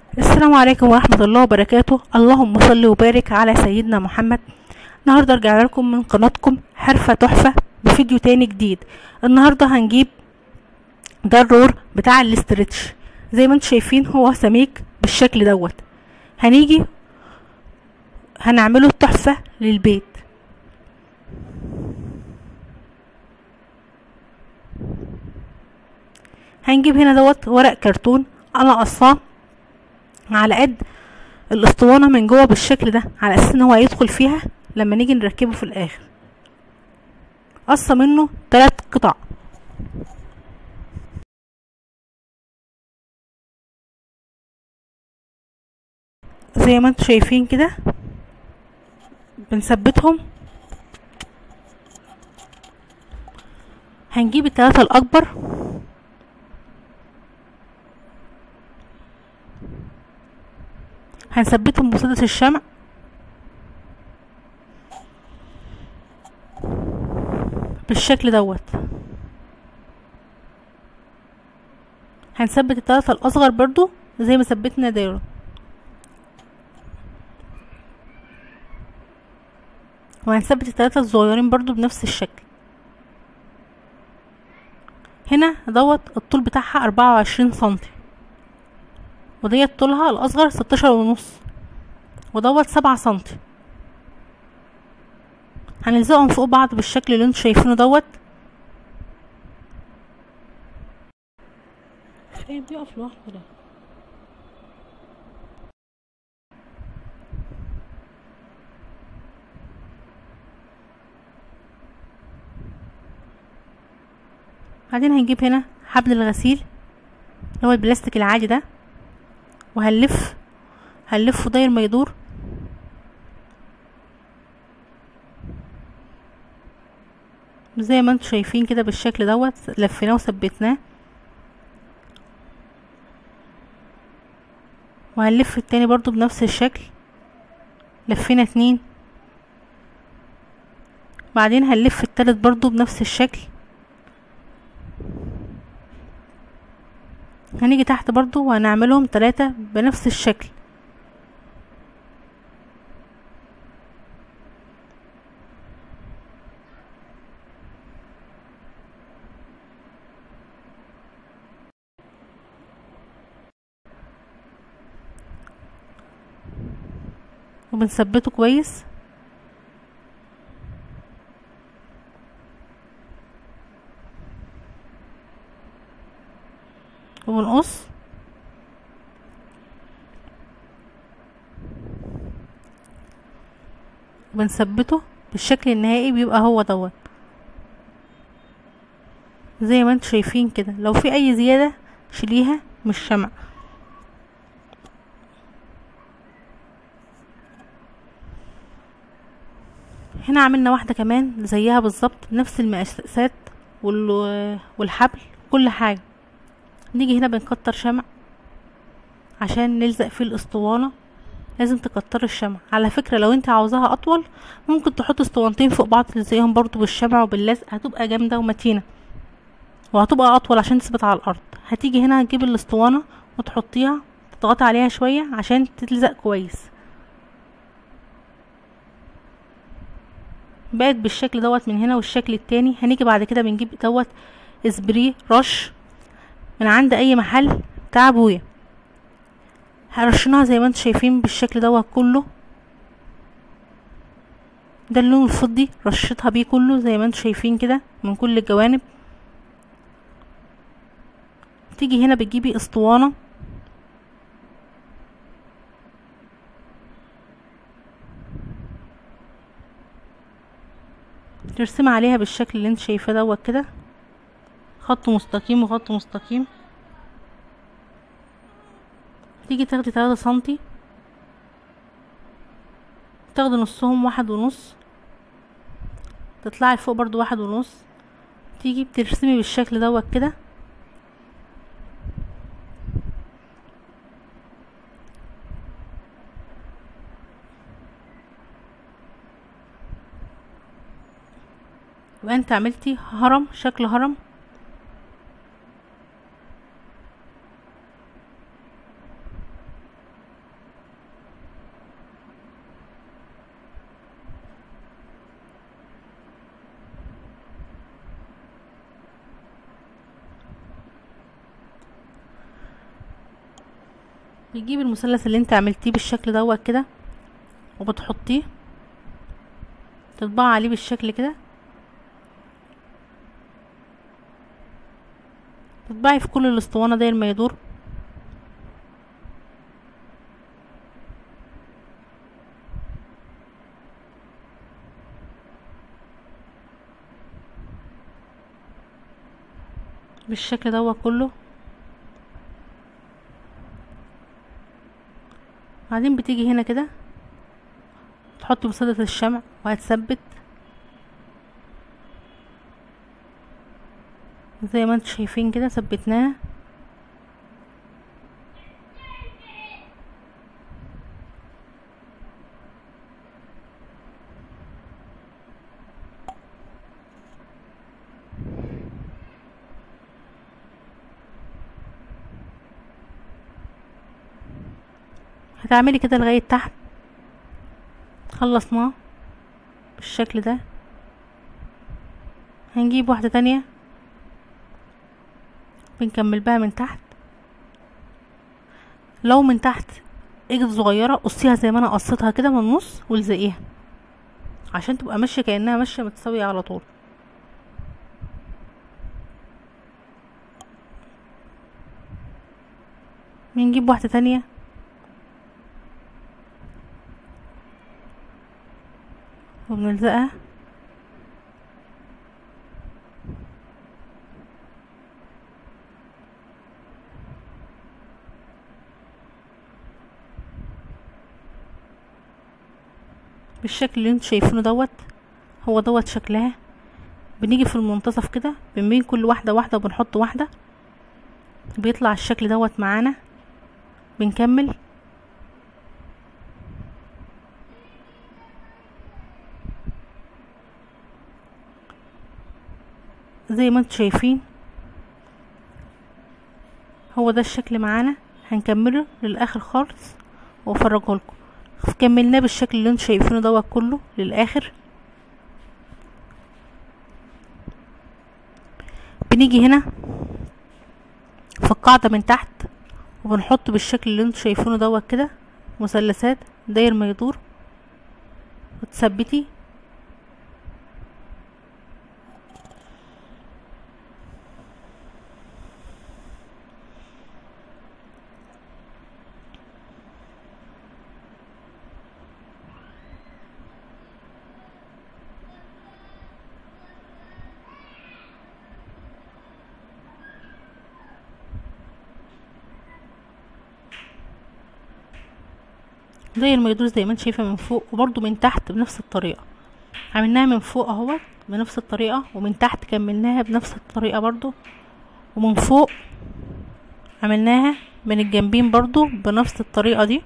السلام عليكم ورحمة الله وبركاته اللهم صل وبارك على سيدنا محمد النهاردة رجعنا لكم من قناتكم حرفة تحفة بفيديو تاني جديد النهاردة هنجيب ده الرور بتاع الاسترتش زي ما انتم شايفين هو سميك بالشكل دوت هنيجي هنعمله تحفة للبيت هنجيب هنا دوت ورق كرتون انا قصاه على قد الاسطوانة من جوه بالشكل ده على اساس ان هو هيدخل فيها لما نيجي نركبه في الاخر قصة منه تلات قطع زي ما انتم شايفين كده بنثبتهم هنجيب التلاتة الاكبر هنثبتهم بمسدس الشمع بالشكل دوت هنثبت التلاتة الاصغر برضو زي ما ثبتنا دايرة وهنثبت التلاتة الصغيرين برضو بنفس الشكل هنا دوت الطول بتاعها اربعة وعشرين سنتي وديت طولها الاصغر ستاشر ونص ودوت سبعة سنتي هنلزقهم فوق بعض بالشكل اللي انتوا شايفينه دوت ايه بيقف لوحده ده بعدين هنجيب هنا حبل الغسيل اللي هو البلاستيك العادي ده وهنلف هنلفه داير ما يدور زي ما انتم شايفين كده بالشكل دوت لفيناه وثبتناه وهنلف التاني برضو بنفس الشكل لفينا اتنين بعدين هنلف التالت برضو بنفس الشكل هنيجي تحت برضو وهنعملهم تلاتة بنفس الشكل وبنثبته كويس وبنقص بنثبته بالشكل النهائي بيبقى هو دوت زي ما انتم شايفين كده لو في اي زيادة شيليها مش شمع هنا عملنا واحدة كمان زيها بالظبط نفس المقاسات والحبل كل حاجة نيجي هنا بنكتر شمع عشان نلزق فيه الاسطوانة لازم تكتر الشمع على فكرة لو انت عاوزاها اطول ممكن تحط اسطوانتين فوق بعض تلزقهم برضو بالشمع وباللزق هتبقى جامدة ومتينة وهتبقى اطول عشان تثبت على الارض هتيجي هنا هتجيب الاسطوانة وتحطيها تضغطي عليها شوية عشان تتلزق كويس بقت بالشكل دوت من هنا والشكل التاني هنيجي بعد كده بنجيب دوت اسبري رش من عند اي محل بتاع ابويا هرشناها زي ما انتم شايفين بالشكل دوت كله ده اللون الفضي رشتها بيه كله زي ما انتم شايفين كده من كل الجوانب تيجي هنا بتجيبي اسطوانة ترسمي عليها بالشكل اللي انت شايفاه دوت كده خط مستقيم وخط مستقيم تيجي تاخدي تلاتة سنتي تاخدي نصهم واحد ونص تطلعي فوق برضو واحد ونص تيجي بترسمي بالشكل دوت كده يبقى انت عملتي هرم شكل هرم بتجيب المثلث اللي انت عملتيه بالشكل دوت كده وبتحطيه تطبعي عليه بالشكل كده تطبعي في كل الاسطوانة داير ما يدور بالشكل دوت كله بعدين بتيجي هنا كده تحط مسدس الشمع وهتثبت زي ما انتم شايفين كده ثبتناها هتعملي كده لغاية تحت خلصناه بالشكل ده هنجيب واحدة تانية بنكمل بها من تحت لو من تحت اجد صغيرة قصيها زي ما انا قصيتها كده من النص والزقيها عشان تبقى ماشية كأنها ماشية متساوية على طول بنجيب واحدة تانية وبنلزقها بالشكل اللي انتوا شايفينه دوت هو دوت شكلها بنيجي في المنتصف كده بين كل واحدة واحدة وبنحط واحدة بيطلع الشكل دوت معانا بنكمل زي ما انتوا شايفين هو ده الشكل معانا هنكمله للاخر خالص وافرجه لكم كملناه بالشكل اللي انتوا شايفينه دوت كله للاخر بنيجي هنا في القاعدة من تحت وبنحط بالشكل اللي انتوا شايفينه دوت كده مثلثات داير ما يدور وتثبتي زي ما يدور زي ما انت شايفه من فوق وبرده من تحت بنفس الطريقه عملناها من فوق اهوت بنفس الطريقه ومن تحت كملناها بنفس الطريقه برضو ومن فوق عملناها من الجنبين برضو بنفس الطريقه دي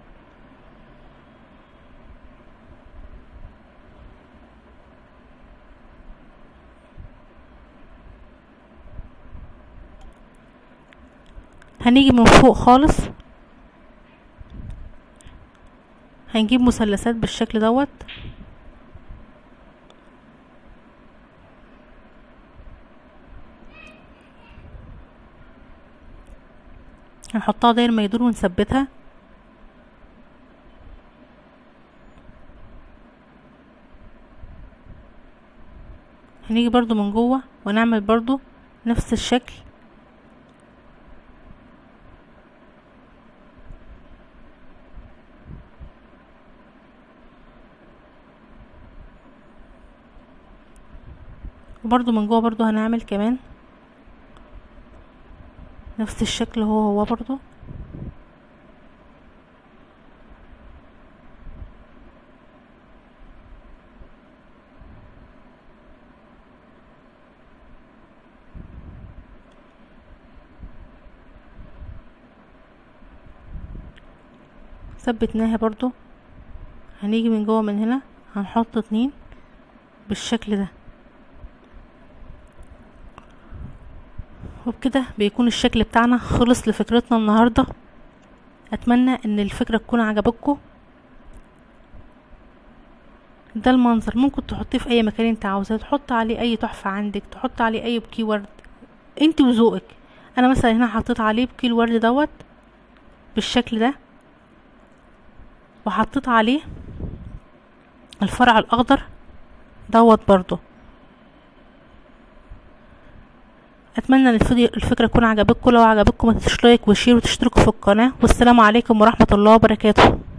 هنيجي من فوق خالص هنجيب مثلثات بالشكل دوت هنحطها داير ما يدور ونثبتها هنيجي برضو من جوه ونعمل برضو نفس الشكل وبرضو من جوه برضو هنعمل كمان نفس الشكل هو هو برضو ثبتناها برضو هنيجي من جوه من هنا هنحط اتنين بالشكل ده وبكده بيكون الشكل بتاعنا خلص لفكرتنا النهاردة اتمنى ان الفكرة تكون عجبتكم ده المنظر ممكن تحطيه في اي مكان انت عاوزاه تحط عليه اي تحفة عندك تحط عليه اي بكي ورد انت وذوقك انا مثلا هنا حطيت عليه بكي الورد دوت بالشكل ده وحطيت عليه الفرع الاخضر دوت برضو اتمنى ان الفيديو الفكره تكون عجبتكم لو عجبتكم ما تنسوش لايك وشير وتشتركوا في القناه والسلام عليكم ورحمه الله وبركاته